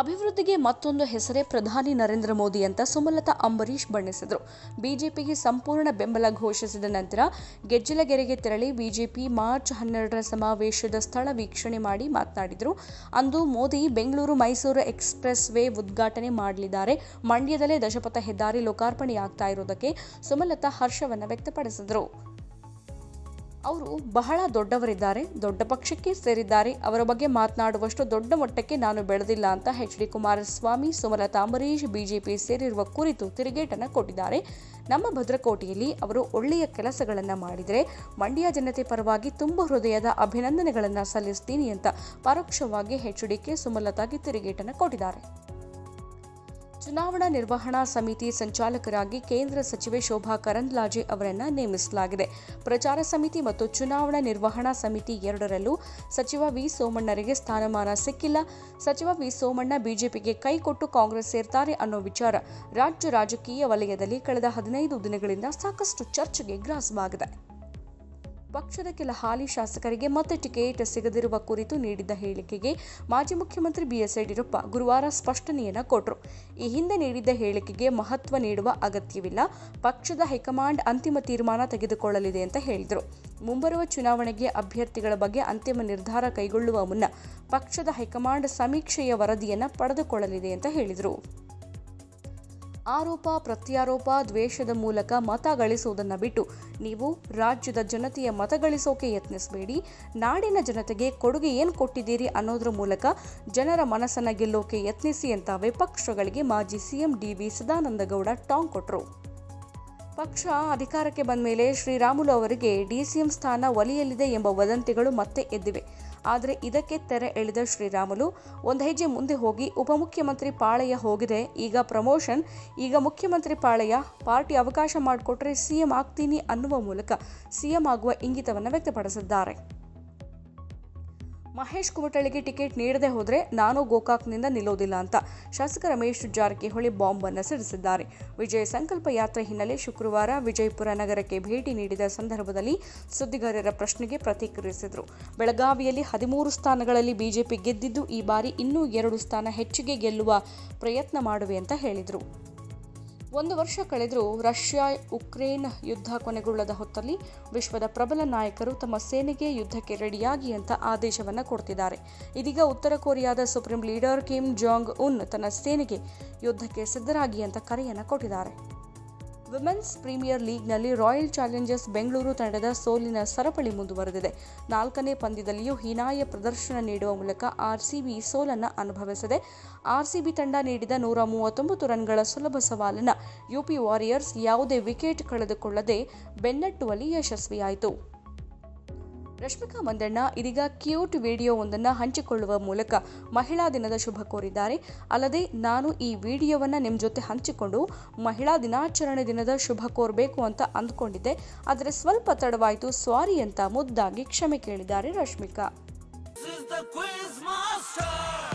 ಅಭಿವೃದ್ಧಿಗೆ ಮತ್ತೊಂದು ಹೆಸರೇ ಪ್ರಧಾನಿ ನರೇಂದ್ರ ಮೋದಿ ಅಂತ ಸುಮಲತಾ ಅಂಬರೀಶ್ ಬಣ್ಣಿಸಿದರು ಬಿಜೆಪಿಗೆ ಸಂಪೂರ್ಣ ಬೆಂಬಲ ಘೋಷಿಸಿದ ನಂತರ ಗೆಜ್ಜಲಗೆರೆಗೆ ತೆರಳಿ ಬಿಜೆಪಿ ಮಾರ್ಚ್ ಹನ್ನೆರಡರ ಸಮಾವೇಶದ ಸ್ಥಳ ವೀಕ್ಷಣೆ ಮಾಡಿ ಮಾತನಾಡಿದರು ಅಂದು ಮೋದಿ ಬೆಂಗಳೂರು ಮೈಸೂರು ಎಕ್ಸ್ಪ್ರೆಸ್ ವೇ ಉದ್ಘಾಟನೆ ಮಾಡಲಿದ್ದಾರೆ ಮಂಡ್ಯದಲ್ಲೇ ದಶಪಥ ಹೆದ್ದಾರಿ ಲೋಕಾರ್ಪಣೆಯಾಗ್ತಾ ಇರೋದಕ್ಕೆ ಸುಮಲತಾ ಹರ್ಷವನ್ನು ವ್ಯಕ್ತಪಡಿಸಿದರು ಅವರು ಬಹಳ ದೊಡ್ಡವರಿದ್ದಾರೆ ದೊಡ್ಡ ಪಕ್ಷಕ್ಕೆ ಸೇರಿದ್ದಾರೆ ಅವರ ಬಗ್ಗೆ ಮಾತನಾಡುವಷ್ಟು ದೊಡ್ಡ ಮಟ್ಟಕ್ಕೆ ನಾನು ಬೆಳೆದಿಲ್ಲ ಅಂತ H D Kumaraswamy Sumalatha Ambareesh BJP ಸೇರಿರುವ ಕುರಿತು ತಿರುಗೇಟನ್ನು ಕೊಟ್ಟಿದ್ದಾರೆ ನಮ್ಮ ಭದ್ರಕೋಟೆಯಲ್ಲಿ ಅವರು ಒಳ್ಳೆಯ ಕೆಲಸಗಳನ್ನು ಮಾಡಿದರೆ ಮಂಡ್ಯ ಜನತೆ ಪರವಾಗಿ ತುಂಬ ಹೃದಯದ ಅಭಿನಂದನೆಗಳನ್ನು ಸಲ್ಲಿಸ್ತೀನಿ ಅಂತ ಪರೋಕ್ಷವಾಗಿ ಎಚ್ ಡಿಕೆ ಸುಮಲತಾಗೆ ತಿರುಗೇಟನ್ನು ಕೊಟ್ಟಿದ್ದಾರೆ ಚುನಾವಣಾ ನಿರ್ವಹಣಾ ಸಮಿತಿ ಸಂಚಾಲಕರಾಗಿ ಕೇಂದ್ರ ಸಚಿವೆ ಶೋಭಾ ಕರಂದ್ಲಾಜೆ ಅವರನ್ನು ನೇಮಿಸಲಾಗಿದೆ ಪ್ರಚಾರ ಸಮಿತಿ ಮತ್ತು ಚುನಾವಣಾ ನಿರ್ವಹಣಾ ಸಮಿತಿ ಎರಡರಲ್ಲೂ ಸಚಿವ ವಿ ಸೋಮಣ್ಣರಿಗೆ ಸ್ಥಾನಮಾನ ಸಿಕ್ಕಿಲ್ಲ ಸಚಿವ ವಿ ಸೋಮಣ್ಣ ಬಿಜೆಪಿಗೆ ಕೈಕೊಟ್ಟು ಕಾಂಗ್ರೆಸ್ ಸೇರ್ತಾರೆ ಅನ್ನೋ ವಿಚಾರ ರಾಜ್ಯ ರಾಜಕೀಯ ವಲಯದಲ್ಲಿ ಕಳೆದ ಹದಿನೈದು ದಿನಗಳಿಂದ ಸಾಕಷ್ಟು ಚರ್ಚೆಗೆ ಗ್ರಾಸವಾಗಿದೆ ಪಕ್ಷದ ಕೆಲ ಹಾಲಿ ಶಾಸಕರಿಗೆ ಮತ್ತೆ ಟಿಕೆಟ್ ಸಿಗದಿರುವ ಕುರಿತು ನೀಡಿದ್ದ ಹೇಳಿಕೆಗೆ ಮಾಜಿ ಮುಖ್ಯಮಂತ್ರಿ ಬಿಎಸ್ ಯಡಿಯೂರಪ್ಪ ಗುರುವಾರ ಸ್ಪಷ್ಟನೆಯನ್ನ ಕೊಟ್ಟರು ಈ ಹಿಂದೆ ನೀಡಿದ್ದ ಹೇಳಿಕೆಗೆ ಮಹತ್ವ ನೀಡುವ ಅಗತ್ಯವಿಲ್ಲ ಪಕ್ಷದ ಹೈಕಮಾಂಡ್ ಅಂತಿಮ ತೀರ್ಮಾನ ತೆಗೆದುಕೊಳ್ಳಲಿದೆ ಅಂತ ಹೇಳಿದರು ಮುಂಬರುವ ಚುನಾವಣೆಗೆ ಅಭ್ಯರ್ಥಿಗಳ ಬಗ್ಗೆ ಅಂತಿಮ ನಿರ್ಧಾರ ಕೈಗೊಳ್ಳುವ ಮುನ್ನ ಪಕ್ಷದ ಹೈಕಮಾಂಡ್ ಸಮೀಕ್ಷೆಯ ವರದಿಯನ್ನು ಪಡೆದುಕೊಳ್ಳಲಿದೆ ಅಂತ ಹೇಳಿದರು ಆರೋಪ ಪ್ರತ್ಯಾರೋಪ ದ್ವೇಷದ ಮೂಲಕ ಮತ ಗಳಿಸುವುದನ್ನು ಬಿಟ್ಟು ನೀವು ರಾಜ್ಯದ ಜನತೆಯ ಮತ ಗಳಿಸೋಕೆ ಯತ್ನಿಸಬೇಡಿ ನಾಡಿನ ಜನತೆಗೆ ಕೊಡುಗೆ ಏನು ಕೊಟ್ಟಿದ್ದೀರಿ ಅನ್ನೋದ್ರ ಮೂಲಕ ಜನರ ಮನಸ್ಸನ್ನು ಗೆಲ್ಲೋಕೆ ಯತ್ನಿಸಿ ಅಂತ ವಿಪಕ್ಷಗಳಿಗೆ ಮಾಜಿ ಸಿಎಂ ಡಿ ವಿ ಸದಾನಂದಗೌಡ ಟಾಂಗ್ ಕೊಟ್ಟರು ಪಕ್ಷ ಅಧಿಕಾರಕ್ಕೆ ಬಂದ ಮೇಲೆ ಶ್ರೀರಾಮುಲು ಅವರಿಗೆ ಡಿಸಿಎಂ ಸ್ಥಾನ ಒಲಿಯಲಿದೆ ಎಂಬ ವದಂತಿಗಳು ಮತ್ತೆ ಎದ್ದಿವೆ ಆದರೆ ಇದಕ್ಕೆ ತೆರೆ ಎಳೆದ ಶ್ರೀರಾಮುಲು ಒಂದು ಹೆಜ್ಜೆ ಮುಂದೆ ಹೋಗಿ ಉಪಮುಖ್ಯಮಂತ್ರಿ ಪಾಳೆಯ ಹೋಗಿದೆ ಈಗ ಪ್ರಮೋಷನ್ ಈಗ ಮುಖ್ಯಮಂತ್ರಿ ಪಾಳೆಯ ಪಾರ್ಟಿ ಅವಕಾಶ ಮಾಡಿಕೊಟ್ರೆ ಸಿಎಂ ಆಗ್ತೀನಿ ಅನ್ನುವ ಮೂಲಕ ಸಿಎಂ ಆಗುವ ಇಂಗಿತವನ್ನು ವ್ಯಕ್ತಪಡಿಸಿದ್ದಾರೆ ಮಹೇಶ್ ಕುಮಟಳ್ಳಿಗೆ ಟಿಕೆಟ್ ನೀಡದೆ ಹೋದರೆ ನಾನು ಗೋಕಾಕ್ನಿಂದ ನಿಲ್ಲೋದಿಲ್ಲ ಅಂತ ಶಾಸಕ ರಮೇಶ್ ಜಾರಕಿಹೊಳಿ ಬಾಂಬ್ ಅನ್ನು ಸಿಡಿಸಿದ್ದಾರೆ ವಿಜಯ ಸಂಕಲ್ಪ ಯಾತ್ರೆ ಹಿನ್ನೆಲೆ ಶುಕ್ರವಾರ ವಿಜಯಪುರ ನಗರಕ್ಕೆ ಭೇಟಿ ನೀಡಿದ ಸಂದರ್ಭದಲ್ಲಿ ಸುದ್ದಿಗಾರರ ಪ್ರಶ್ನೆಗೆ ಪ್ರತಿಕ್ರಿಯಿಸಿದರು ಬೆಳಗಾವಿಯಲ್ಲಿ ಹದಿಮೂರು ಸ್ಥಾನಗಳಲ್ಲಿ ಬಿಜೆಪಿ ಗೆದ್ದಿದ್ದು ಈ ಬಾರಿ ಇನ್ನೂ ಎರಡು ಸ್ಥಾನ ಹೆಚ್ಚಿಗೆ ಗೆಲ್ಲುವ ಪ್ರಯತ್ನ ಮಾಡುವೆ ಅಂತ ಹೇಳಿದರು ಒಂದು ವರ್ಷ ಕಳೆದರೂ ರಷ್ಯಾ ಉಕ್ರೇನ್ ಯುದ್ಧ ಕೊನೆಗೊಳ್ಳದ ಹೊತ್ತಲ್ಲಿ ವಿಶ್ವದ ಪ್ರಬಲ ನಾಯಕರು ತಮ್ಮ ಸೇನೆಗೆ ಯುದ್ಧಕ್ಕೆ ರೆಡಿಯಾಗಿ ಅಂತ ಆದೇಶವನ್ನು ಕೊಡ್ತಿದ್ದಾರೆ ಇದೀಗ ಉತ್ತರ ಕೊರಿಯಾದ supreme leader Kim Jong Un ತನ್ನ ಸೇನೆಗೆ ಯುದ್ಧಕ್ಕೆ ಸಿದ್ಧರಾಗಿ ಅಂತ ಕರೆಯನ್ನು ಕೊಟ್ಟಿದ್ದಾರೆ ವಿಮೆನ್ಸ್ ಪ್ರೀಮಿಯರ್ ಲೀಗ್ನಲ್ಲಿ ರಾಯಲ್ ಚಾಲೆಂಜರ್ಸ್ ಬೆಂಗಳೂರು ತಂಡದ ಸೋಲಿನ ಸರಪಳಿ ಮುಂದುವರೆದಿದೆ ನಾಲ್ಕನೇ ಪಂದ್ಯದಲ್ಲಿಯೂ ಹೀನಾಯ ಪ್ರದರ್ಶನ ನೀಡುವ ಮೂಲಕ ಆರ್ಸಿಬಿ ಸೋಲನ್ನು ಅನುಭವಿಸಿದೆ ಆರ್ಸಿಬಿ ತಂಡ ನೀಡಿದ ನೂರ ಮೂವತ್ತೊಂಬತ್ತು ರನ್ಗಳ ಸುಲಭ ಸವಾಲನ್ನು ಯುಪಿ ವಾರಿಯರ್ಸ್ ಯಾವುದೇ ವಿಕೆಟ್ ಕಳೆದುಕೊಳ್ಳದೆ ಬೆನ್ನಟ್ಟುವಲ್ಲಿ ಯಶಸ್ವಿಯಾಯಿತು ರಶ್ಮಿಕಾ ಮಂದಣ್ಣ ಇದೀಗ ಕ್ಯೂಟ್ ವಿಡಿಯೋವೊಂದನ್ನು ಹಂಚಿಕೊಳ್ಳುವ ಮೂಲಕ ಮಹಿಳಾ ದಿನದ ಶುಭ ಕೋರಿದ್ದಾರೆ ಅಲ್ಲದೆ ನಾನು ಈ ವಿಡಿಯೋವನ್ನು ನಿಮ್ಮ ಜೊತೆ ಹಂಚಿಕೊಂಡು ಮಹಿಳಾ ದಿನಾಚರಣೆ ದಿನದ ಶುಭ ಕೋರಬೇಕು ಅಂತ ಅಂದ್ಕೊಂಡಿದ್ದೆ ಆದರೆ ಸ್ವಲ್ಪ ತಡವಾಯಿತು ಸ್ವಾರಿ ಅಂತ ಮುದ್ದಾಗಿ ಕ್ಷಮೆ ಕೇಳಿದ್ದಾರೆ Rashmika This is the quiz master.